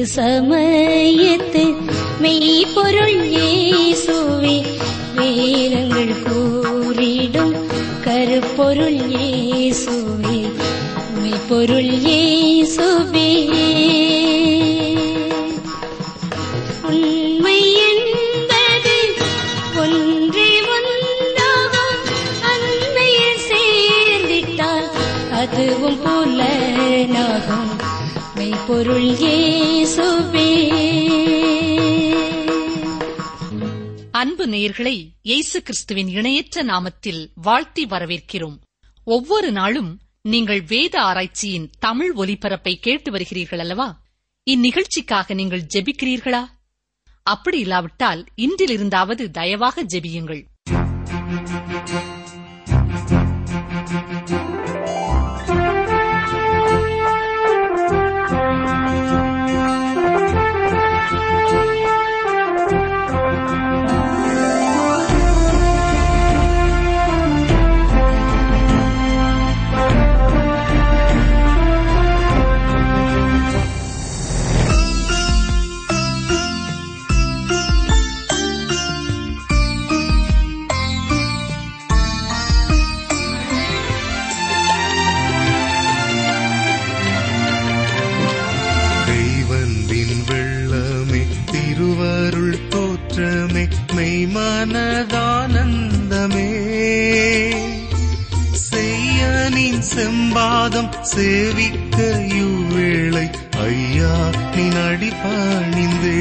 மீட்பு சமயத்து மெய்ப்பொருள் இயேசுவே வேதங்கள் கூறிடும் கருப்பொருள் இயேசுவே மெய்ப்பொருள் இயேசுவே உண்மை என்பது ஒன்றே ஒன்றாகும் அன்னையில் சேர்ந்திட்டால் அதுவும் புலனாகும் மெய்ப்பொருள் இயேசுவே அன்பு நேயர்களை இயேசு கிறிஸ்துவின் இணையற்ற நாமத்தில் வாழ்த்தி வரவேற்கிறோம் ஒவ்வொரு நாளும் நீங்கள் வேத ஆராய்ச்சியின் தமிழ் ஒலிபரப்பை கேட்டு வருகிறீர்கள் அல்லவா இந்நிகழ்ச்சிக்காக நீங்கள் ஜெபிக்கிறீர்களா அப்படி இல்லாவிட்டால் இன்றிலிருந்தாவது தயவாக ஜெபியுங்கள் தெய்வந்தின் வெள்ளமே திருவருள் தோற்றமே மெய்மனதானந்தமே செய்யனின் செம்பாதம் சேவிக்க இவ்வேளை ஐயா நின் அடிபணிந்தே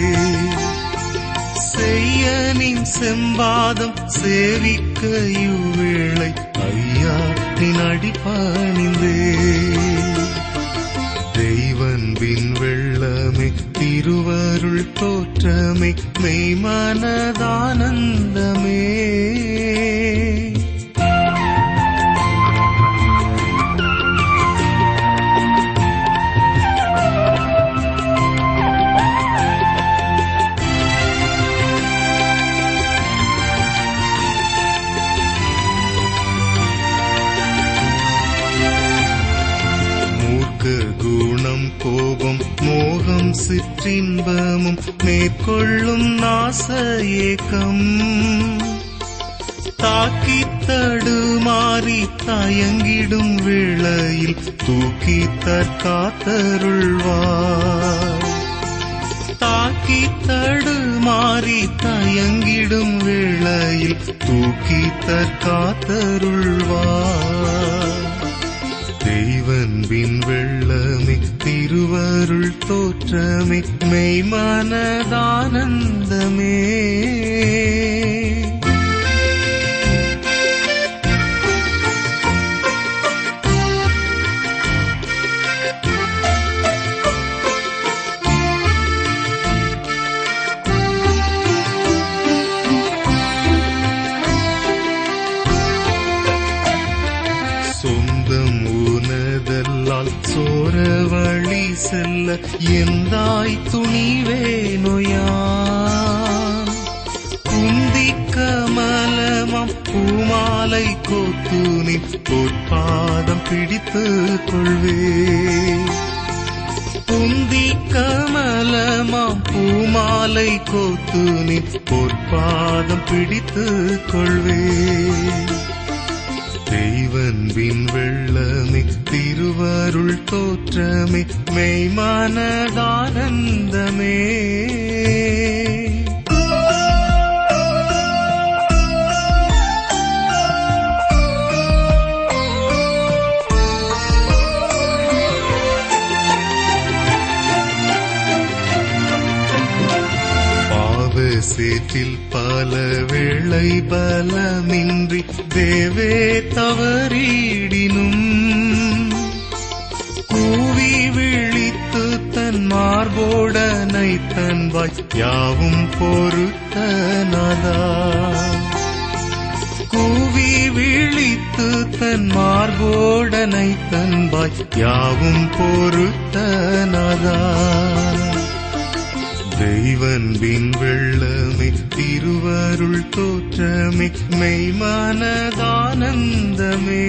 செய்யனின் செம்பாதம் சேவிக்க இவ்வேளை ஐயா நின் அடிபணிந்தே தெய்வன்பின் வெள்ளமே திருவருள் தோற்றமே மெய்மனதானந்தமே மூர்க்க குணம் கோபம் மோகம் சிற்றின்பமும் மேற்கொள்ளும் நாச ஏக்கம் தாக்கி தடுமாறி தயங்கிடும் வேளையில் தூக்கி தற்காத்தருள்வார் தாக்கி தடுமாறி தயங்கிடும் வேளையில் தூக்கி தற்காத்தருள்வார் தெய்வன்பின் வெள்ளமே திருவருள் தோற்றமே மெய்மனதானந்தமே சொந்தம் உனதல்லால் சோர வழி செல்ல எந்தாய் துணிவேனொயான் குந்தி கமலமாம் பூமாலை கோத்துனி பொற்பாதம் பிடித்து கொள்வே குந்தி கமலமாம் பூமாலை கோத்துனி பொற்பாதம் பிடித்து கொள்வே தெய்வன்பின் வெள்ளமே திருவருள் தோற்றமே மெய்மனதானந்தமே பாவ சேற்றில் பல வேளை பலமின்றி தேவே தவறிடினும் கூவி விழித்து தன் மார்போடனை தன் வாய் யாவும் பொறுத்தனதா கூவி விழித்து தன் மார்போடனை தன் வாய் யாவும் பொறுத்தனதா தெய்வன்பின் வெள்ளமே திருவருள் தோற்றமே மெய்மனதானந்தமே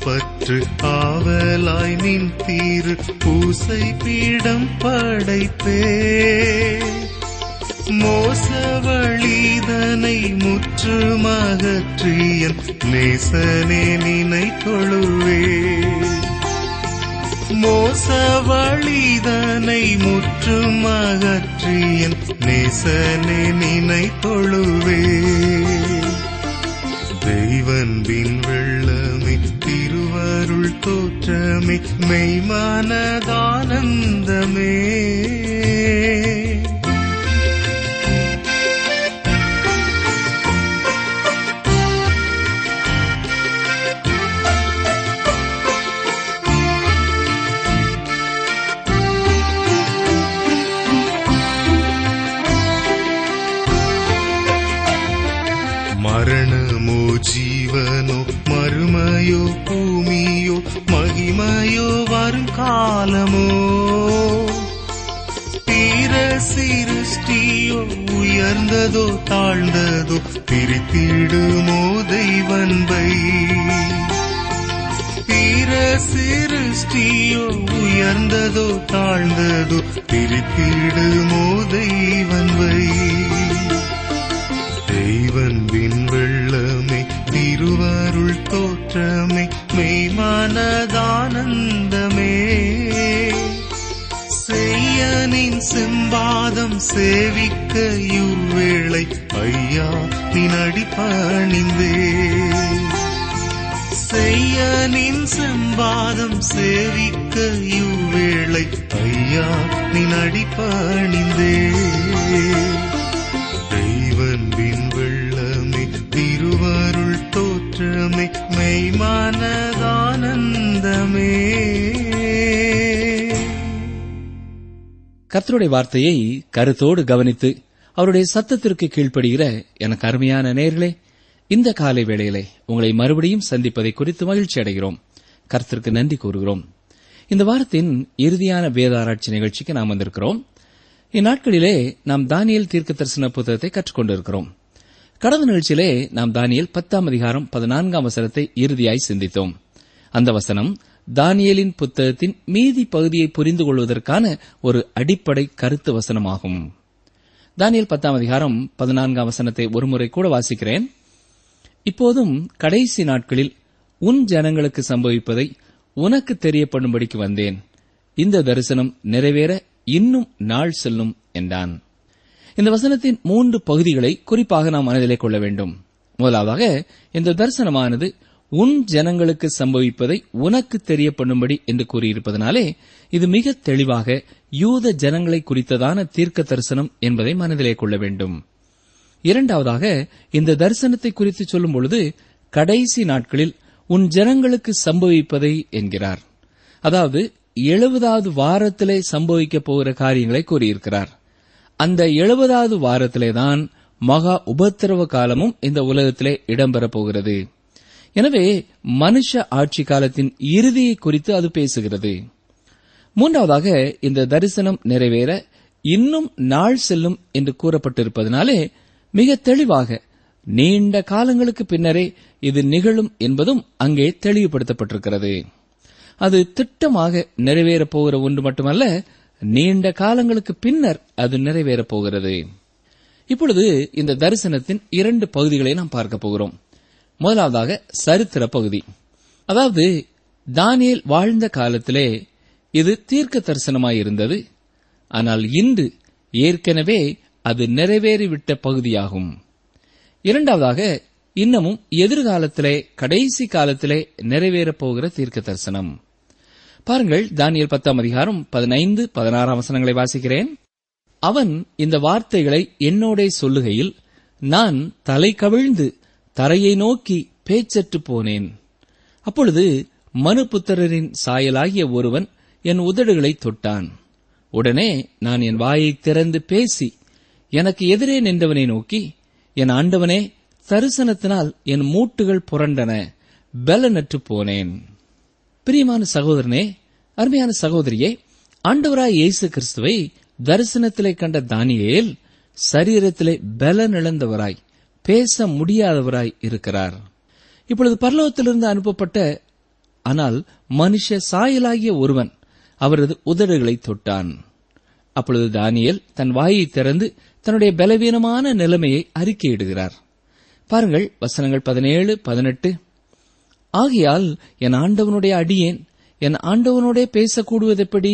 பற்று ஆவலாய் நின் தீரு பூசை பீடம் படைப்பே மோசவழிதனை முற்றுமகற்றியன் நேசனே நினை தொழுவே மோசவழிதனை முற்றுமகற்றியன் நேசனே நினை தொழுவே தெய்வன்பின் வெள்ளமே திருவருள் தோற்றமே மெய்மானதானந்தமே மரணமோ ஜீவனோ மறுமையோ பூமியோ மகிமையோ வரும் காலமோ தீர சிருஷ்டியோ உயர்ந்ததோ தாழ்ந்ததோ பிரித்திடுமோ தெய்வன்பை தீர சிருஷ்டியோ உயர்ந்ததோ தாழ்ந்ததோ பிரித்திடுமோ தெய்வன்பை தெய்வன்பின் வெள்ளமே திருவருள் தோற்றமே மெய்மானதானந்தமே செய்யனின் செம்பாதம் சேவிக்க இவ்வேளை ஐயா நின் அடிப்பணிந்தே செய்யனின் செம்பாதம் சேவிக்க இவ்வேளை ஐயா நின் அடிப்பணிந்தே தெய்வன்பின் வெள்ளமே திருவருள் தோற்றமே மெய்மானதானந்தமே கர்த்தருடைய வார்த்தையை கருத்தோடு கவனித்து அவருடைய சத்தத்திற்கு கீழ்ப்படுகிற எனக்கு அருமையான நேர்களே இந்த காலை வேளையிலே உங்களை மறுபடியும் சந்திப்பதை குறித்து மகிழ்ச்சி அடைகிறோம் கர்த்தருக்கு நன்றி கூறுகிறோம் இந்த வாரத்தின் இறுதியான வேதாராய்ச்சி நிகழ்ச்சிக்கு நாம் வந்திருக்கிறோம் இந்நாட்களிலே நாம் தானியல் தீர்க்க தரிசன புத்தகத்தை கற்றுக்கொண்டிருக்கிறோம் கடந்த நிகழ்ச்சியிலே நாம் தானியல் பத்தாம் அதிகாரம் பதினான்காம் வசனத்தை இறுதியாய் சிந்தித்தோம் அந்த வசனம் தானியலின் புத்தகத்தின் மீதி பகுதியை புரிந்து கொள்வதற்கான ஒரு அடிப்படை கருத்து வசனமாகும் தானியல் பத்தாம் அதிகாரம் பதினான்காம் வசனத்தை ஒருமுறை கூட வாசிக்கிறேன் இப்போதும் கடைசி நாட்களில் உன் ஜனங்களுக்கு சம்பவிப்பதை உனக்கு தெரியப்படும்படிக்கு வந்தேன் இந்த தரிசனம் நிறைவேற இன்னும் நாள் செல்லும் என்றான் இந்த வசனத்தின் மூன்று பகுதிகளை குறிப்பாக நாம் மனதிலே கொள்ள வேண்டும் முதலாவதாக இந்த தரிசனமானது உன் ஜனங்களுக்கு சம்பவிப்பதை உனக்கு தெரியப்படும்படி என்று கூறியிருப்பதனாலே இது மிக தெளிவாக யூத ஜனங்களை குறித்ததான தீர்க்க தரிசனம் என்பதை மனதிலே கொள்ள வேண்டும் இரண்டாவதாக இந்த தரிசனத்தை குறித்து சொல்லும் பொழுது கடைசி நாட்களில் உன் ஜனங்களுக்கு சம்பவிப்பதை என்கிறார் அதாவது எழுபதாவது வாரத்திலே சம்பவிக்கப் போகிற காரியங்களை கூறியிருக்கிறார் அந்த எழுபதாவது வாரத்திலேதான் மகா உபத்திரவ காலமும் இந்த உலகத்திலே இடம்பெறப் போகிறது எனவே மனுஷ ஆட்சி காலத்தின் இறுதியை குறித்து அது பேசுகிறது மூன்றாவதாக இந்த தரிசனம் நிறைவேற இன்னும் நாள் செல்லும் என்று கூறப்பட்டிருப்பதனாலே மிக தெளிவாக நீண்ட காலங்களுக்கு பின்னரே இது நிகழும் என்பதும் அங்கே தெளிவுபடுத்தப்பட்டிருக்கிறது அது திட்டமாக நிறைவேறப் போகிற ஒன்று மட்டுமல்ல நீண்ட காலங்களுக்கு பின்னர் அது நிறைவேறப் போகிறது இப்பொழுது இந்த தரிசனத்தின் இரண்டு பகுதிகளை நாம் பார்க்க போகிறோம் முதலாவதாக சரித்திர பகுதி அதாவது தானியேல் வாழ்ந்த காலத்திலே இது தீர்க்க தரிசனமாயிருந்தது ஆனால் இன்று ஏற்கனவே அது நிறைவேறிவிட்ட பகுதியாகும் இரண்டாவதாக இன்னமும் எதிர்காலத்திலே கடைசி காலத்திலே நிறைவேறப் போகிற தீர்க்க தரிசனம் பாருங்கள் தானியல் பத்தாம் அதிகாரம் பதினைந்து பதினாறாம் வசனங்களை வாசிக்கிறேன் அவன் இந்த வார்த்தைகளை என்னோடே சொல்லுகையில் நான் தலை கவிழ்ந்து தரையை நோக்கி பேச்சற்று போனேன் அப்பொழுது மனுபுத்திரரின் சாயலாகிய ஒருவன் என் உதடுகளை தொட்டான் உடனே நான் என் வாயை திறந்து பேசி எனக்கு எதிரே நின்றவனை நோக்கி என் ஆண்டவனே தரிசனத்தினால் என் மூட்டுகள் புரண்டன பலனற்று போனேன் பிரியமான சகோதரனே அருமையான சகோதரியே ஆண்டவராய் இயேசு கிறிஸ்துவை தரிசனத்திலே கண்ட தானியேல் சரீரத்திலே பலனிழந்தவராய் பேச முடியாதவராய் இருக்கிறார் இப்பொழுது பரலோகத்திலிருந்து அனுப்பப்பட்ட ஆனால் மனுஷ சாயலாகிய ஒருவன் அவரது உதடுகளை தொட்டான் அப்பொழுது தானியேல் தன் வாயை திறந்து தன்னுடைய பலவீனமான நிலைமையை அறிக்கையிடுகிறார் பாருங்கள் வசனங்கள் பதினேழு பதினெட்டு ஆகையால் என் ஆண்டவனுடைய அடியேன் என் ஆண்டவனோடே பேசக்கூடுவதெப்படி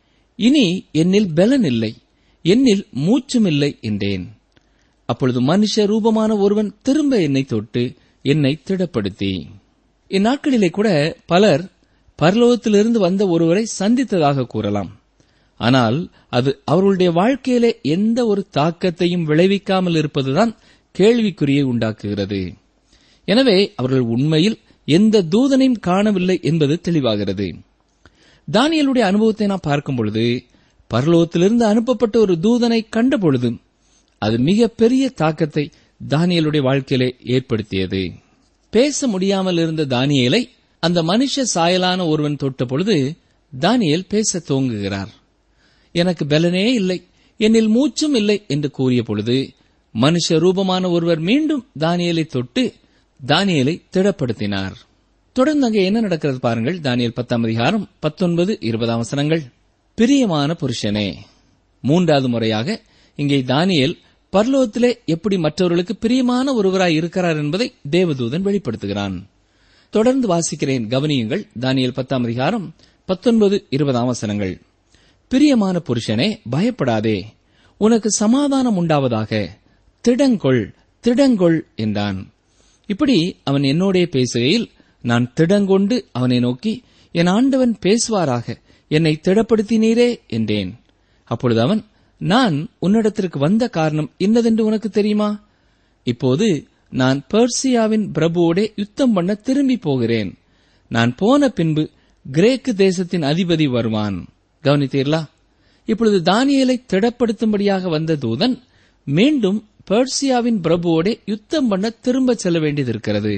இனி என்னில் பலன் இல்லை என்னில் மூச்சும் இல்லை என்றேன் அப்பொழுது மனுஷ ரூபமான ஒருவன் திரும்ப என்னை தொட்டு என்னை திடப்படுத்தி இந்நாட்களிலே கூட பலர் பரலோகத்திலிருந்து வந்த ஒருவரை சந்தித்ததாக கூறலாம் ஆனால் அது அவர்களுடைய வாழ்க்கையிலே எந்த ஒரு தாக்கத்தையும் விளைவிக்காமல் இருப்பதுதான் கேள்விக்குறியை உண்டாக்குகிறது எனவே அவர்கள் உண்மையில் எந்த தூதனையும் காணவில்லை என்பது தெளிவாகிறது தானியலுடைய அனுபவத்தை நாம் பார்க்கும் பொழுது பரலோகத்திலிருந்து அனுப்பப்பட்ட ஒரு தூதனை கண்ட பொழுதும் அது மிக பெரிய தாக்கத்தை தானியலுடைய வாழ்க்கையிலே ஏற்படுத்தியது பேச முடியாமல் இருந்த தானியலை அந்த மனுஷ சாயலான ஒருவன் தொட்ட பொழுது தானியல் பேச துவங்குகிறார் எனக்கு பலனே இல்லை என்னில் மூச்சும் இல்லை என்று கூறிய பொழுது மனுஷ ரூபமான ஒருவர் மீண்டும் தானியலை தொட்டு தானியலை திடப்படுத்தினார் தொடர்ந்து அங்கே என்ன நடக்கிறது பாருங்கள் தானியல் பத்தாம் அதிகாரம் பத்தொன்பது இருபதாம் வசனங்கள் பிரியமான புருஷனே மூன்றாவது முறையாக இங்கே தானியல் பர்லோகத்திலே எப்படி மற்றவர்களுக்கு பிரியமான ஒருவராய் இருக்கிறார் என்பதை தேவதூதன் வெளிப்படுத்துகிறான் தொடர்ந்து வாசிக்கிறேன் கவனியுங்கள் தானியல் பத்தாம் அதிகாரம் பத்தொன்பது இருபதாம் வசனங்கள் பிரியமான புருஷனே பயப்படாதே உனக்கு சமாதானம் உண்டாவதாக திடங்கொள் திடங்கொள் என்றான் இப்படி அவன் என்னோடே பேசுகையில் நான் திடங்கொண்டு அவனை நோக்கி என் ஆண்டவன் பேசுவாராக என்னை திடப்படுத்தினீரே என்றேன் அப்பொழுது அவன் நான் உன்னிடத்திற்கு வந்த காரணம் இன்னதென்று உனக்கு தெரியுமா இப்போது நான் பெர்சியாவின் பிரபுவோடே யுத்தம் பண்ண திரும்பி போகிறேன் நான் போன பின்பு கிரேக்கு தேசத்தின் அதிபதி வருவான் கவனித்தீர்களா இப்பொழுது தானியலை திடப்படுத்தும்படியாக வந்த தூதன் மீண்டும் பெர்சியாவின் பிரபுவோடே யுத்தம் பண்ண திரும்ப செல்ல வேண்டியது இருக்கிறது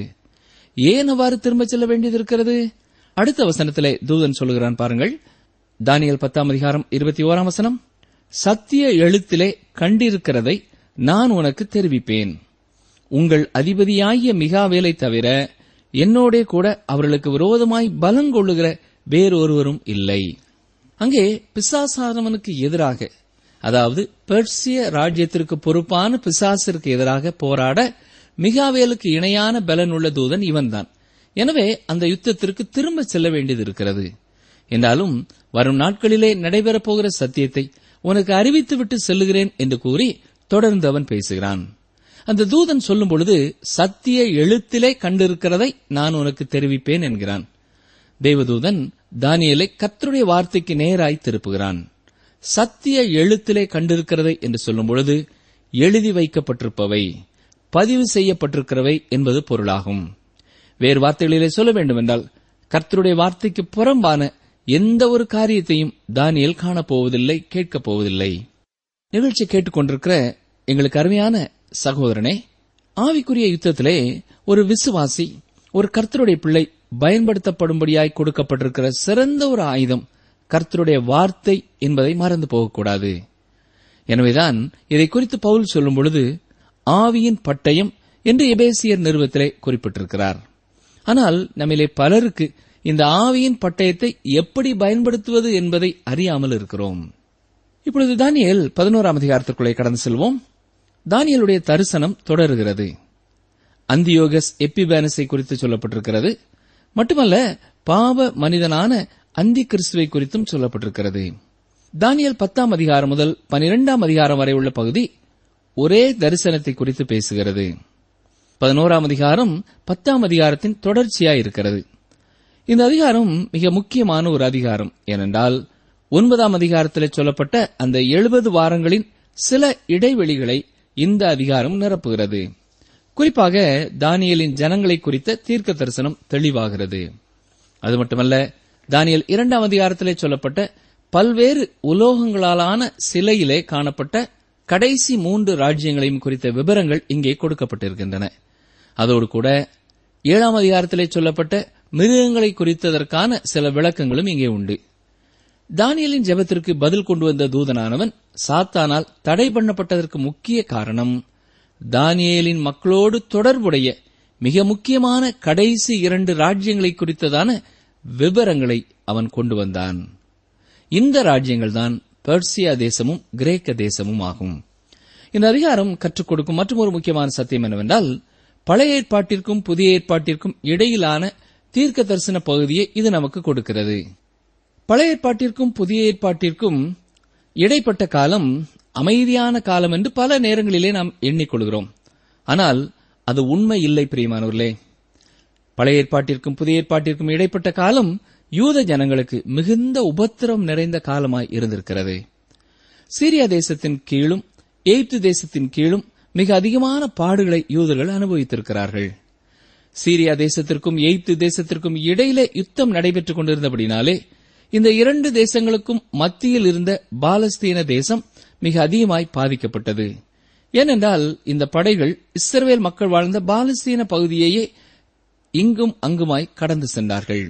ஏன் அவ்வாறு திரும்ப செல்ல வேண்டியது இருக்கிறது அடுத்த வசனத்திலே தூதன் சொல்லுகிறான் பாருங்கள் தானியல் பத்தாம் அதிகாரம் இருபத்தி ஓராம் வசனம் சத்திய எழுத்திலே கண்டிருக்கிறதை நான் உனக்கு தெரிவிப்பேன் உங்கள் அதிபதியாகிய மிகாவேலை தவிர என்னோடே கூட அவர்களுக்கு விரோதமாய் பலங்கொள்ளுகிற வேறொருவரும் இல்லை அங்கே பிசாசானவனுக்கு எதிராக அதாவது பெர்சிய ராஜ்யத்திற்கு பொறுப்பான பிசாசிற்கு எதிராக போராட மிகாவேலுக்கு இணையான பலன் உள்ள தூதன் இவன்தான் எனவே அந்த யுத்தத்திற்கு திரும்ப செல்ல வேண்டியது இருக்கிறது என்றாலும் வரும் நாட்களிலே நடைபெறப் போகிற சத்தியத்தை உனக்கு அறிவித்துவிட்டு செல்லுகிறேன் என்று கூறி தொடர்ந்து அவன் பேசுகிறான் அந்த தூதன் சொல்லும் பொழுது சத்திய எழுத்திலே கண்டிருக்கிறதை நான் உனக்கு தெரிவிப்பேன் என்கிறான் தேவதூதன் தானியலை கர்த்தருடைய வார்த்தைக்கு நேராய் திருப்புகிறான் சத்திய எழுத்திலே கண்டிருக்கிறதை என்று சொல்லும் பொழுது எழுதி வைக்கப்பட்டிருப்பவை பதிவு செய்யப்பட்டிருக்கிறவை என்பது பொருளாகும் வேறு வார்த்தைகளிலே சொல்ல வேண்டுமென்றால் கர்த்தருடைய வார்த்தைக்கு புறம்பான எந்த ஒரு காரியத்தையும் தானியல் காணப்போவதில்லை கேட்கப் போவதில்லை நிகழ்ச்சி கேட்டுக்கொண்டிருக்கிற எங்களுக்கு அருமையான சகோதரனே ஆவிக்குரிய யுத்தத்திலே ஒரு விசுவாசி ஒரு கர்த்தருடைய பிள்ளை பயன்படுத்தப்படும்படியாய் கொடுக்கப்பட்டிருக்கிற சிறந்த ஒரு ஆயுதம் கர்த்தருடைய வார்த்தை என்பதை மறந்து போகக்கூடாது எனவேதான் இதை குறித்து பவுல் சொல்லும் பொழுது ஆவியின் பட்டயம் என்று எபேசியர் நிறுவத்திலே குறிப்பிட்டிருக்கிறார் ஆனால் நம்மிலே பலருக்கு இந்த ஆவியின் பட்டயத்தை எப்படி பயன்படுத்துவது என்பதை அறியாமல் இருக்கிறோம் இப்பொழுது தானியல் பதினோராம் அதிகாரத்திற்குள்ளே கடந்து செல்வோம் தானியலுடைய தரிசனம் தொடருகிறது அந்தியோகஸ் எப்பிபேனஸை குறித்து சொல்லப்பட்டிருக்கிறது மட்டுமல்ல பாவ மனிதனான அந்தி கிறிஸ்துவை குறித்தும் சொல்லப்பட்டிருக்கிறது தானியல் பத்தாம் அதிகாரம் முதல் பனிரெண்டாம் அதிகாரம் வரை உள்ள பகுதி ஒரே தரிசனத்தை குறித்து பேசுகிறது பதினோராம் அதிகாரம் பத்தாம் அதிகாரத்தின் தொடர்ச்சியாய் இருக்கிறது இந்த அதிகாரம் மிக முக்கியமான ஒரு அதிகாரம் ஏனென்றால் ஒன்பதாம் அதிகாரத்தில் சொல்லப்பட்ட அந்த எழுபது வாரங்களின் சில இடைவெளிகளை இந்த அதிகாரம் நிரப்புகிறது குறிப்பாக தானியலின் ஜனங்களை குறித்த தீர்க்க தரிசனம் தெளிவாகிறது அது மட்டுமல்ல தானியல் இரண்டாம் அதிகாரத்திலே சொல்லப்பட்ட பல்வேறு உலோகங்களாலான சிலையிலே காணப்பட்ட கடைசி மூன்று ராஜ்யங்களையும் குறித்த விவரங்கள் இங்கே கொடுக்கப்பட்டிருக்கின்றன அதோடு கூட ஏழாம் அதிகாரத்திலே சொல்லப்பட்ட மிருகங்களை குறித்ததற்கான சில விளக்கங்களும் இங்கே உண்டு தானியலின் ஜெபத்திற்கு பதில் கொண்டு வந்த தூதனானவன் சாத்தானால் தடை பண்ணப்பட்டதற்கு முக்கிய காரணம் தானியேலின் மக்களோடு தொடர்புடைய மிக முக்கியமான கடைசி இரண்டு ராஜ்யங்களை குறித்ததான விவரங்களை அவன் கொண்டு வந்தான் இந்த ராஜ்யங்கள் தான் பெர்சியா தேசமும் கிரேக்க தேசமும் ஆகும் இந்த அதிகாரம் கற்றுக் கொடுக்கும் மற்றொரு முக்கியமான சத்தியம் என்னவென்றால் பழைய ஏற்பாட்டிற்கும் புதிய ஏற்பாட்டிற்கும் இடையிலான தீர்க்க தரிசன பகுதியை இது நமக்கு கொடுக்கிறது பழைய ஏற்பாட்டிற்கும் புதிய ஏற்பாட்டிற்கும் இடைப்பட்ட காலம் அமைதியான காலம் என்று பல நேரங்களிலே நாம் எண்ணிக்கொள்கிறோம் ஆனால் அது உண்மை இல்லை பிரியமானவர்களே பழைய ஏற்பாட்டிற்கும் புதிய ஏற்பாட்டிற்கும் இடைப்பட்ட காலம் யூத ஜனங்களுக்கு மிகுந்த உபத்திரம் நிறைந்த காலமாய் இருந்திருக்கிறது சீரியா தேசத்தின் கீழும் எய்ப்து தேசத்தின் கீழும் மிக அதிகமான பாடுகளை யூதர்கள் அனுபவித்திருக்கிறார்கள் சீரியா தேசத்திற்கும் எய்ப்து தேசத்திற்கும் இடையிலே யுத்தம் நடைபெற்றுக் கொண்டிருந்தபடினாலே இந்த இரண்டு தேசங்களுக்கும் மத்தியில் இருந்த பாலஸ்தீன தேசம் மிக அதிகமாய் பாதிக்கப்பட்டது ஏனென்றால் இந்த படைகள் இஸ்ரவேல் மக்கள் வாழ்ந்த பாலஸ்தீன பகுதியையே இங்கும் அங்குமாய் கடந்து சென்றார்கள்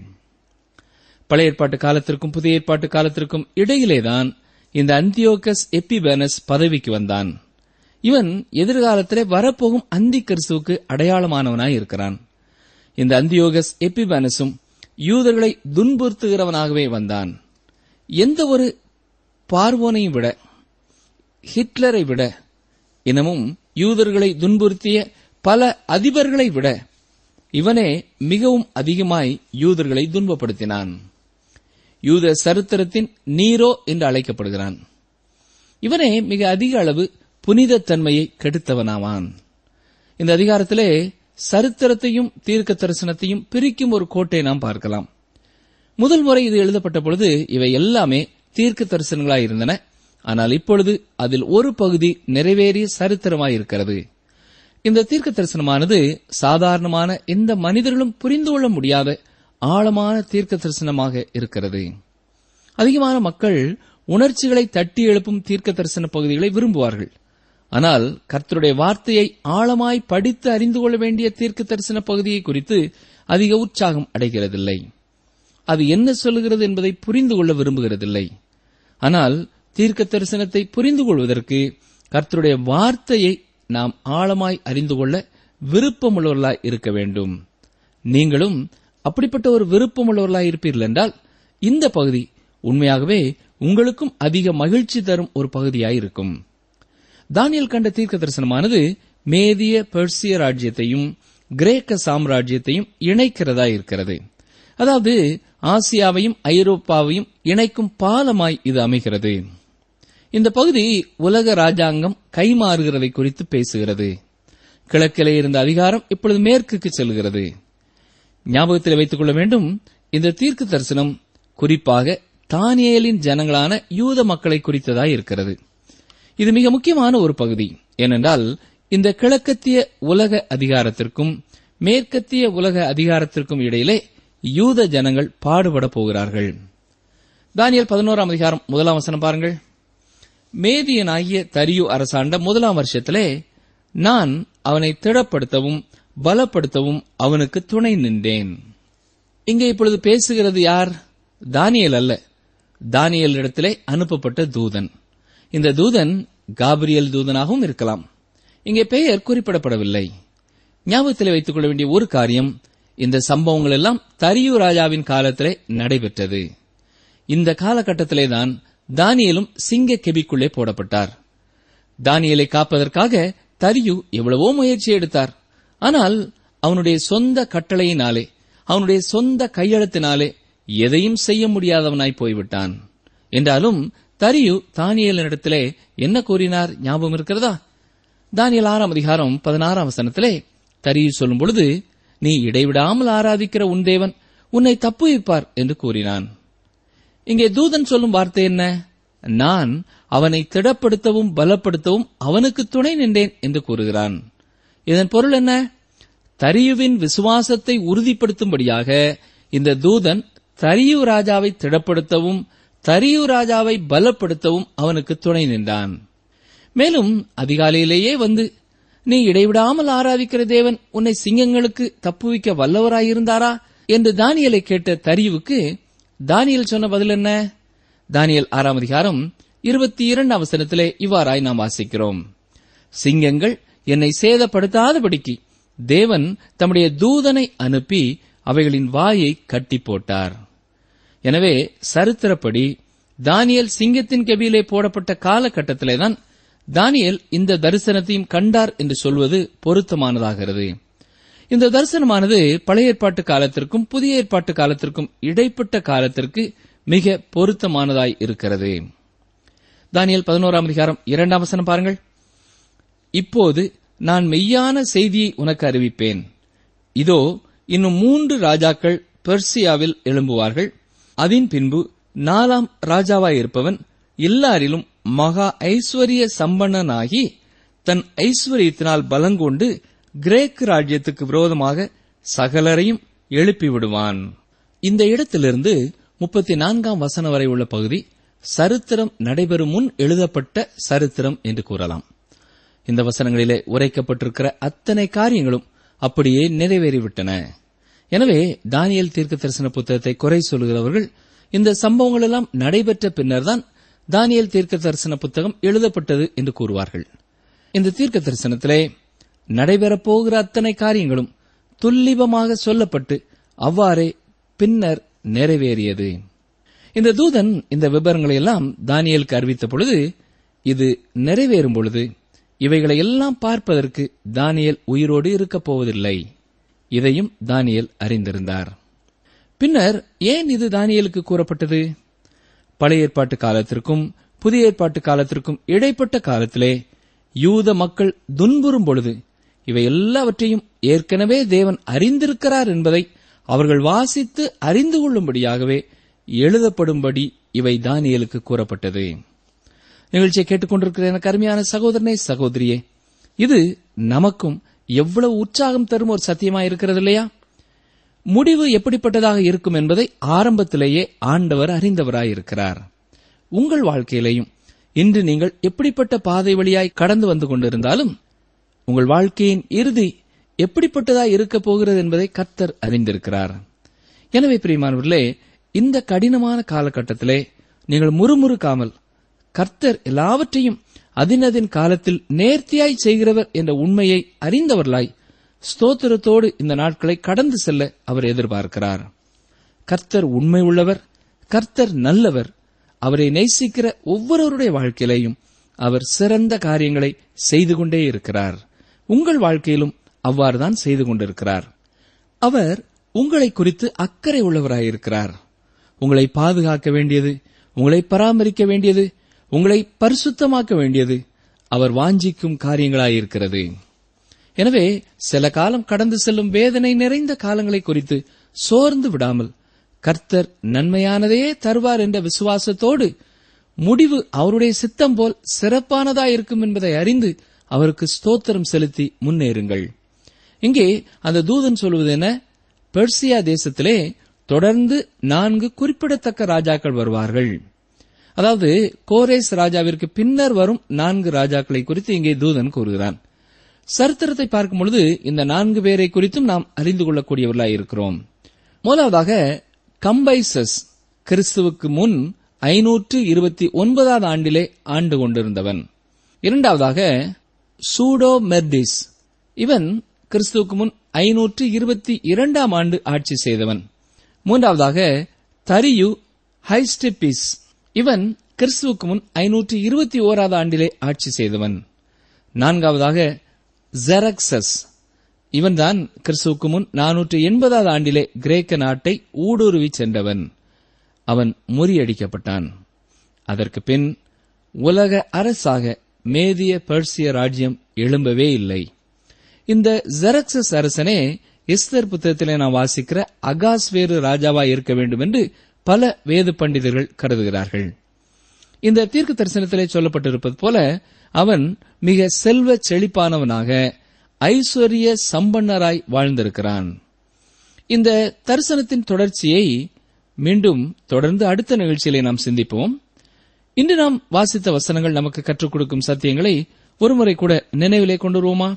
பழைய ஏற்பாட்டு காலத்திற்கும் புதிய ஏற்பாட்டு காலத்திற்கும் இடையிலேதான் இந்த அந்தியோகஸ் எப்பிபேனஸ் பதவிக்கு வந்தான் இவன் எதிர்காலத்திலே வரப்போகும் அந்தி கிறிஸ்துவுக்கு அடையாளமானவனாய் இருக்கிறான் இந்த அந்தியோகஸ் எப்பிபேனஸும் யூதர்களை துன்புறுத்துகிறவனாகவே வந்தான் எந்த ஒரு பார்வோனையும் விட ஹிட்லரை விட இனமும் யூதர்களை துன்புறுத்திய பல அதிபர்களை விட இவனே மிகவும் அதிகமாய் யூதர்களை துன்பப்படுத்தினான் யூத சரித்திரத்தின் நீரோ என்று அழைக்கப்படுகிறான் இவனே மிக அதிக அளவு புனிதத்தன்மையை கெடுத்தவனாவான் இந்த அதிகாரத்திலே சரித்திரத்தையும் தீர்க்க தரிசனத்தையும் பிரிக்கும் ஒரு கோட்டை நாம் பார்க்கலாம் முதல் முறை இது எழுதப்பட்ட பொழுது இவை எல்லாமே தீர்க்க தரிசனங்களாய் இருந்தன ஆனால் இப்பொழுது அதில் ஒரு பகுதி நிறைவேறிய சரித்திரமாய் இருக்கிறது இந்த தீர்க்க தரிசனமானது சாதாரணமான எந்த மனிதர்களும் புரிந்து கொள்ள முடியாத ஆழமான தீர்க்க தரிசனமாக இருக்கிறது அதிகமான மக்கள் உணர்ச்சிகளை தட்டி எழுப்பும் தீர்க்க தரிசன பகுதிகளை விரும்புவார்கள் ஆனால் கர்த்தருடைய வார்த்தையை ஆழமாய் படித்து அறிந்து கொள்ள வேண்டிய தீர்க்க தரிசன பகுதியை குறித்து அதிக உற்சாகம் அடைகிறதில்லை அது என்ன சொல்லுகிறது என்பதை புரிந்து கொள்ள விரும்புகிறதில்லை ஆனால் தீர்க்க தரிசனத்தை புரிந்து கொள்வதற்கு கர்த்தருடைய வார்த்தையை நாம் ஆழமாய் அறிந்து கொள்ள விருப்பமுள்ளவர்களாய் இருக்க வேண்டும் நீங்களும் அப்படிப்பட்ட ஒரு விருப்பமுள்ளவர்களாய் இருப்பீர்கள் என்றால் இந்த பகுதி உண்மையாகவே உங்களுக்கும் அதிக மகிழ்ச்சி தரும் ஒரு பகுதியாய் இருக்கும் தானியல் கண்ட தீர்க்க தரிசனமானது மேதிய பெர்சிய ராஜ்யத்தையும் கிரேக்க சாம்ராஜ்யத்தையும் இணைக்கிறதா இருக்கிறது அதாவது ஆசியாவையும் ஐரோப்பாவையும் இணைக்கும் பாலமாய் இது அமைகிறது இந்த பகுதி உலக ராஜாங்கம் கைமாறுகிறதை குறித்து பேசுகிறது கிழக்கிலே இருந்த அதிகாரம் இப்பொழுது மேற்குக்கு செல்கிறது ஞாபகத்தில் வைத்துக் கொள்ள வேண்டும் இந்த தீர்க்க தரிசனம் குறிப்பாக தானியேலின் ஜனங்களான யூத மக்களை குறித்ததாய் இருக்கிறது இது மிக முக்கியமான ஒரு பகுதி ஏனென்றால் இந்த கிழக்கத்திய உலக அதிகாரத்திற்கும் மேற்கத்திய உலக அதிகாரத்திற்கும் இடையிலே யூத ஜனங்கள் பாடுபட போகிறார்கள் தானியல் பதினோராம் அதிகாரம் முதலாம் வசனம் பாருங்கள் மேதியனாகிய தரியு அரசாண்ட முதலாம் வருஷத்திலே நான் அவனை திடப்படுத்தவும் பலப்படுத்தவும் அவனுக்கு துணை நின்றேன் இங்கே இப்பொழுது பேசுகிறது யார் தானியல் அல்ல தானியல் இடத்திலே அனுப்பப்பட்ட தூதன் இந்த தூதன் காபிரியல் தூதனாகவும் இருக்கலாம் இங்கே பெயர் குறிப்பிடப்படவில்லை ஞாபகத்தில் வைத்துக் கொள்ள வேண்டிய ஒரு காரியம் இந்த சம்பவங்கள் எல்லாம் தரியு ராஜாவின் காலத்திலே நடைபெற்றது இந்த காலகட்டத்திலே தான் தானியலும் சிங்க கெபிக்குள்ளே போடப்பட்டார் தானியலை காப்பதற்காக தரியு எவ்வளவோ முயற்சி எடுத்தார் ஆனால் அவனுடைய சொந்த கட்டளையினாலே அவனுடைய சொந்த கையெழுத்தினாலே எதையும் செய்ய முடியாதவனாய் போய்விட்டான் என்றாலும் தரியு தானியலினிடத்திலே என்ன கூறினார் ஞாபகம் இருக்கிறதா தானியல் ஆறாம் அதிகாரம் பதினாறாம் வசனத்திலே தரியு சொல்லும் பொழுது நீ இடைவிடாமல் ஆராதிக்கிற உன் தேவன் உன்னை தப்புவிப்பார் என்று கூறினான் இங்கே தூதன் சொல்லும் வார்த்தை என்ன நான் அவனை திடப்படுத்தவும் பலப்படுத்தவும் அவனுக்கு துணை நின்றேன் என்று கூறுகிறான் இதன் பொருள் என்ன தரியுவின் விசுவாசத்தை உறுதிப்படுத்தும்படியாக இந்த தூதன் தரியு ராஜாவை திடப்படுத்தவும் தரியு ராஜாவை பலப்படுத்தவும் அவனுக்கு துணை நின்றான் மேலும் அதிகாலையிலேயே வந்து நீ இடைவிடாமல் ஆராதிக்கிற தேவன் உன்னை சிங்கங்களுக்கு தப்புவிக்க வல்லவராயிருந்தாரா என்று தானியலை கேட்ட தரியுவுக்கு தானியல் சொன்ன பதில் என்ன தானியல் ஆறாம் அதிகாரம் இருபத்தி இரண்டாம் வசனத்திலே இவ்வாறாய் நாம் வாசிக்கிறோம் சிங்கங்கள் என்னை சேதப்படுத்தாதபடிக்கு தேவன் தம்முடைய தூதனை அனுப்பி அவைகளின் வாயை கட்டி போட்டார் எனவே சரித்திரப்படி தானியேல் சிங்கத்தின் கெபியிலே போடப்பட்ட காலகட்டத்திலேதான் தானியேல் இந்த தரிசனத்தையும் கண்டார் என்று சொல்வது பொருத்தமானதாகிறது இந்த தரிசனமானது பழைய ஏற்பாட்டு காலத்திற்கும் புதிய ஏற்பாட்டு காலத்திற்கும் இடைப்பட்ட காலத்திற்கு மிக பொருத்தமானதாய் இருக்கிறது தானியேல் பதினோராம் அதிகாரம் இரண்டாம் வசனம் பாருங்கள் இப்போது நான் மெய்யான செய்தியை உனக்கு அறிவிப்பேன் இதோ இன்னும் மூன்று ராஜாக்கள் பெர்சியாவில் எழும்புவார்கள் அதன் பின்பு நாலாம் ராஜாவாயிருப்பவன் எல்லாரிலும் மகா ஐஸ்வர்ய சம்பன்னனாகி தன் ஐஸ்வர்யத்தினால் பலங்கொண்டு கிரேக்கு ராஜ்யத்துக்கு விரோதமாக சகலரையும் எழுப்பி விடுவான் இந்த இடத்திலிருந்து முப்பத்தி நான்காம் வசனம் வரை உள்ள பகுதி சரித்திரம் நடைபெறும் முன் எழுதப்பட்ட சரித்திரம் என்று கூறலாம் இந்த வசனங்களிலே உரைக்கப்பட்டிருக்கிற அத்தனை காரியங்களும் அப்படியே நிறைவேறிவிட்டன எனவே தானியல் தீர்க்க தரிசன புத்தகத்தை குறை சொல்கிறவர்கள் இந்த சம்பவங்கள் எல்லாம் நடைபெற்ற பின்னர்தான் தானியல் தீர்க்க தரிசன புத்தகம் எழுதப்பட்டது என்று கூறுவார்கள் இந்த தீர்க்க தரிசனத்திலே நடைபெறப் போகிற அத்தனை காரியங்களும் துல்லிபமாக சொல்லப்பட்டு அவ்வாறே பின்னர் நிறைவேறியது இந்த தூதன் இந்த விவரங்களை எல்லாம் தானியலுக்கு அறிவித்த பொழுது இது நிறைவேறும் பொழுது இவைகளை எல்லாம் பார்ப்பதற்கு தானியல் உயிரோடு இருக்கப் போவதில்லை இதையும் தானியல் அறிந்திருந்தார் பின்னர் ஏன் இது தானியலுக்கு கூறப்பட்டது பழைய ஏற்பாட்டு காலத்திற்கும் புதிய ஏற்பாட்டு காலத்திற்கும் இடைப்பட்ட காலத்திலே யூத மக்கள் துன்புறும் பொழுது இவை எல்லாவற்றையும் ஏற்கனவே தேவன் அறிந்திருக்கிறார் என்பதை அவர்கள் வாசித்து அறிந்து கொள்ளும்படியாகவே எழுதப்படும்படி இவை தானியலுக்கு கூறப்பட்டது நிகழ்ச்சியை கேட்டுக்கொண்டிருக்கிற எனக்கு அருமையான சகோதரனே சகோதரியே இது நமக்கும் எவ்வளவு உற்சாகம் தரும் ஒரு சத்தியமா இருக்கிறது இல்லையா முடிவு எப்படிப்பட்டதாக இருக்கும் என்பதை ஆரம்பத்திலேயே ஆண்டவர் அறிந்தவராயிருக்கிறார் உங்கள் வாழ்க்கையிலேயும் இன்று நீங்கள் எப்படிப்பட்ட பாதை வழியாய் கடந்து வந்து கொண்டிருந்தாலும் உங்கள் வாழ்க்கையின் இறுதி எப்படிப்பட்டதாய் இருக்கப் போகிறது என்பதை கர்த்தர் அறிந்திருக்கிறார் எனவே பிரியமானவர்களே இந்த கடினமான காலகட்டத்திலே நீங்கள் முறுமுறுக்காமல் கர்த்தர் எல்லாவற்றையும் அதினதின் காலத்தில் நேர்த்தியாய் செய்கிறவர் என்ற உண்மையை அறிந்தவர்களாய் ஸ்தோத்திரத்தோடு இந்த நாட்களை கடந்து செல்ல அவர் எதிர்பார்க்கிறார் கர்த்தர் உண்மை உள்ளவர் கர்த்தர் நல்லவர் அவரை நேசிக்கிற ஒவ்வொருவருடைய வாழ்க்கையிலையும் அவர் சிறந்த காரியங்களை செய்து கொண்டே இருக்கிறார் உங்கள் வாழ்க்கையிலும் அவ்வாறுதான் செய்து கொண்டிருக்கிறார் அவர் உங்களை குறித்து அக்கறை உள்ளவராயிருக்கிறார் உங்களை பாதுகாக்க வேண்டியது உங்களை பராமரிக்க வேண்டியது உங்களை பரிசுத்தமாக்க வேண்டியது அவர் வாஞ்சிக்கும் காரியங்களாயிருக்கிறது எனவே சில காலம் கடந்து செல்லும் வேதனை நிறைந்த காலங்களை குறித்து சோர்ந்து விடாமல் கர்த்தர் நன்மையானதையே தருவார் என்ற விசுவாசத்தோடு முடிவு அவருடைய சித்தம் போல் சிறப்பானதாயிருக்கும் என்பதை அறிந்து அவருக்கு ஸ்தோத்திரம் செலுத்தி முன்னேறுங்கள் இங்கே அந்த தூதன் சொல்வது என்ன பெர்சியா தேசத்திலே தொடர்ந்து நான்கு குறிப்பிடத்தக்க ராஜாக்கள் வருவார்கள் அதாவது கோரேஸ் ராஜாவிற்கு பின்னர் வரும் நான்கு ராஜாக்களை குறித்து இங்கே தூதன் கூறுகிறான் சரித்திரத்தை பார்க்கும் பொழுது இந்த நான்கு பேரை குறித்தும் நாம் அறிந்து கொள்ளக்கூடியவர்களாய் இருக்கிறோம் முதலாவதாக கம்பைசஸ் கிறிஸ்துவுக்கு முன் ஐநூற்று இருபத்தி ஒன்பதாவது ஆண்டிலே ஆண்டு கொண்டிருந்தவன் இரண்டாவதாக சூடோ மெர்டிஸ் இவன் கிறிஸ்துவுக்கு முன் ஐநூற்று இருபத்தி இரண்டாம் ஆண்டு ஆட்சி செய்தவன் மூன்றாவதாக தரியு ஹைஸ்டிபிஸ் இவன் கிறிஸ்துவுக்கு முன் ஐநூற்று இருபத்தி ஓராவது ஆண்டிலே ஆட்சி செய்தவன் நான்காவதாக ஜெரக்சஸ் இவன்தான் கிறிஸ்துவுக்கு முன் நானூற்று எண்பதாவது ஆண்டிலே கிரேக்க நாட்டை ஊடுருவி சென்றவன் அவன் முறியடிக்கப்பட்டான் அதற்கு பின் உலக அரசாக மேதிய பெர்சிய ராஜ்யம் எழும்பவே இல்லை இந்த ஜெரக்சஸ் அரசனே எஸ்தர் புத்தகத்திலே நாம் வாசிக்கிற அகாஸ்வேரு ராஜாவா இருக்க வேண்டும் என்று பல வேத பண்டிதர்கள் கருதுகிறார்கள் இந்த தீர்க்க தரிசனத்திலே சொல்லப்பட்டிருப்பது போல அவன் மிக செல்வ செழிப்பானவனாக ஐஸ்வர்ய சம்பன்னராய் வாழ்ந்திருக்கிறான் இந்த தரிசனத்தின் தொடர்ச்சியை மீண்டும் தொடர்ந்து அடுத்த நிகழ்ச்சியிலே நாம் சிந்திப்போம் இன்று நாம் வாசித்த வசனங்கள் நமக்கு கற்றுக் கொடுக்கும் சத்தியங்களை ஒருமுறை கூட நினைவிலே கொண்டு வருவோமா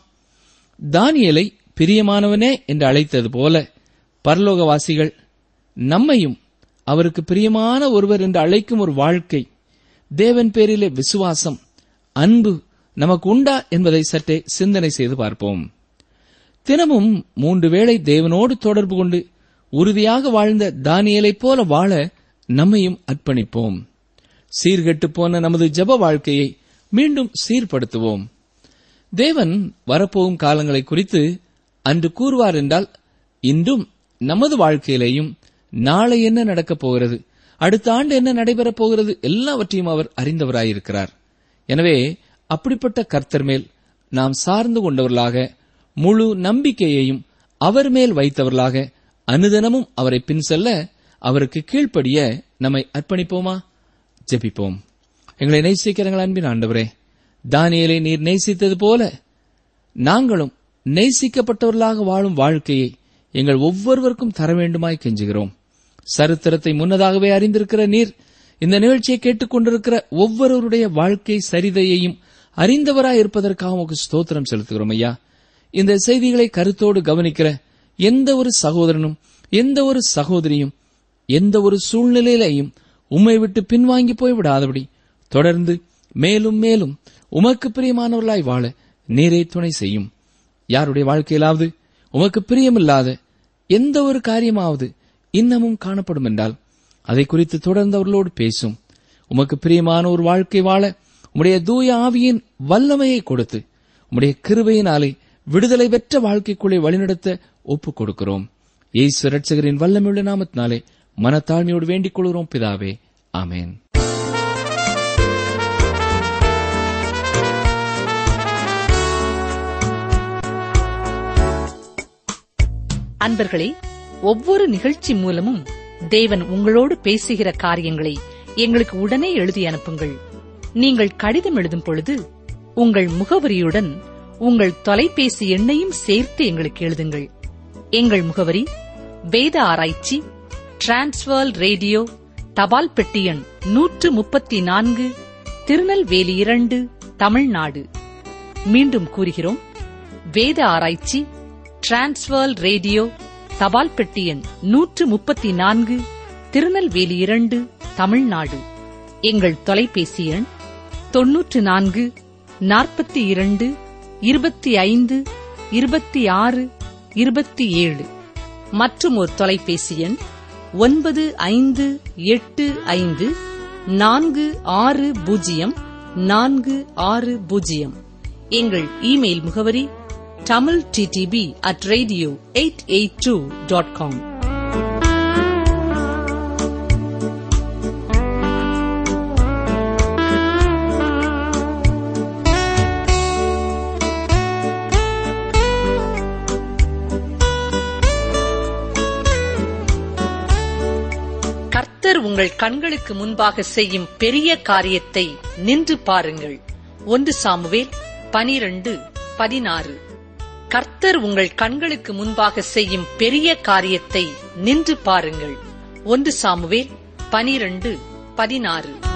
தானியலை பிரியமானவனே என்று அழைத்தது போல பரலோகவாசிகள் நம்மையும் அவருக்கு பிரியமான ஒருவர் என்று அழைக்கும் ஒரு வாழ்க்கை தேவன் பேரிலே விசுவாசம் அன்பு நமக்கு உண்டா என்பதை சற்றே சிந்தனை செய்து பார்ப்போம் தினமும் மூன்று வேளை தேவனோடு தொடர்பு கொண்டு உறுதியாக வாழ்ந்த தானியலைப் போல வாழ நம்மையும் அர்ப்பணிப்போம் சீர்கெட்டுப் போன நமது ஜெப வாழ்க்கையை மீண்டும் சீர்படுத்துவோம் தேவன் வரப்போகும் காலங்களை குறித்து அன்று கூறுவார் என்றால் இன்றும் நமது வாழ்க்கையிலேயும் நாளை என்ன நடக்கப் போகிறது அடுத்த ஆண்டு என்ன நடைபெறப் போகிறது எல்லாவற்றையும் அவர் அறிந்தவராயிருக்கிறார் எனவே அப்படிப்பட்ட கர்த்தர் மேல் நாம் சார்ந்து கொண்டவர்களாக முழு நம்பிக்கையையும் அவர் மேல் வைத்தவர்களாக அனுதினமும் அவரை பின் செல்ல அவருக்கு கீழ்ப்படிய நம்மை அர்ப்பணிப்போமா ஜெபிப்போம் எங்களை நேசிக்கிறங்கள் அன்பின் ஆண்டவரே தானியலை நீர் நேசித்தது போல நாங்களும் நேசிக்கப்பட்டவர்களாக வாழும் வாழ்க்கையை எங்கள் ஒவ்வொருவருக்கும் தர வேண்டுமாய் கெஞ்சுகிறோம் சரித்திரத்தை முன்னதாகவே அறிந்திருக்கிற நீர் இந்த நிகழ்ச்சியை கேட்டுக்கொண்டிருக்கிற ஒவ்வொருவருடைய வாழ்க்கை சரிதையையும் அறிந்தவராய் இருப்பதற்காக உமக்கு ஸ்தோத்திரம் செலுத்துகிறோம் ஐயா இந்த செய்திகளை கருத்தோடு கவனிக்கிற எந்த ஒரு சகோதரனும் எந்த ஒரு சகோதரியும் எந்த ஒரு சூழ்நிலையிலையும் உம்மை விட்டு பின்வாங்கி போய் விடாதபடி தொடர்ந்து மேலும் மேலும் உமக்கு பிரியமானவர்களாய் வாழ நீரே துணை செய்யும் யாருடைய வாழ்க்கையிலாவது உமக்கு பிரியமில்லாத எந்த ஒரு காரியமாவது இன்னமும் காணப்படும் என்றால் அதை குறித்து தொடர்ந்து அவர்களோடு பேசும் உமக்கு பிரியமான ஒரு வாழ்க்கை வாழ உம்முடைய தூய ஆவியின் வல்லமையை கொடுத்து உம்முடைய கிருபையினாலே விடுதலை பெற்ற வாழ்க்கைக்குள்ளே வழிநடத்த ஒப்புக் கொடுக்கிறோம் இயேசு ரட்சகரின் வல்லமையுள்ள நாமத்தினாலே மனத்தாழ்மையோடு வேண்டிக் கொள்கிறோம் பிதாவே ஆமென் அன்பர்களே ஒவ்வொரு நிகழ்ச்சி மூலமும் தேவன் உங்களோடு பேசுகிற காரியங்களை எங்களுக்கு உடனே எழுதி அனுப்புங்கள் நீங்கள் கடிதம் எழுதும் பொழுது உங்கள் முகவரியுடன் உங்கள் தொலைபேசி எண்ணையும் சேர்த்து எங்களுக்கு எழுதுங்கள் எங்கள் முகவரி வேத ஆராய்ச்சி டிரான்ஸ்வர் ரேடியோ தபால் பெட்டி எண் நூற்று முப்பத்தி நான்கு திருநெல்வேலி இரண்டு தமிழ்நாடு மீண்டும் கூறுகிறோம் வேத ஆராய்ச்சி டிரான்ஸ்வர் ரேடியோ தபால் பெட்டி எண் நூற்று முப்பத்தி நான்கு திருநெல்வேலி இரண்டு தமிழ்நாடு எங்கள் தொலைபேசி எண் தொன்னூற்று நான்கு நாற்பத்தி இரண்டு இருபத்தி ஐந்து இருபத்தி ஆறு இருபத்தி ஏழு மற்றும் ஒரு தொலைபேசி எண் ஒன்பது ஐந்து எட்டு ஐந்து நான்கு ஆறு பூஜ்ஜியம் நான்கு ஆறு பூஜ்ஜியம் எங்கள் இமெயில் முகவரி Tamil DTP at radio eight eight two dot com கர்த்தர் உங்கள் கண்களுக்கு முன்பாக செய்யும் பெரிய காரியத்தை நின்று பாருங்கள் ஒன்று சாமுவேல் பனிரண்டு பதினாறு கர்த்தர் உங்கள் கண்களுக்கு முன்பாக செய்யும் பெரிய காரியத்தை நின்று பாருங்கள் ஒன்று சாமுவேல் பனிரண்டு பதினாறு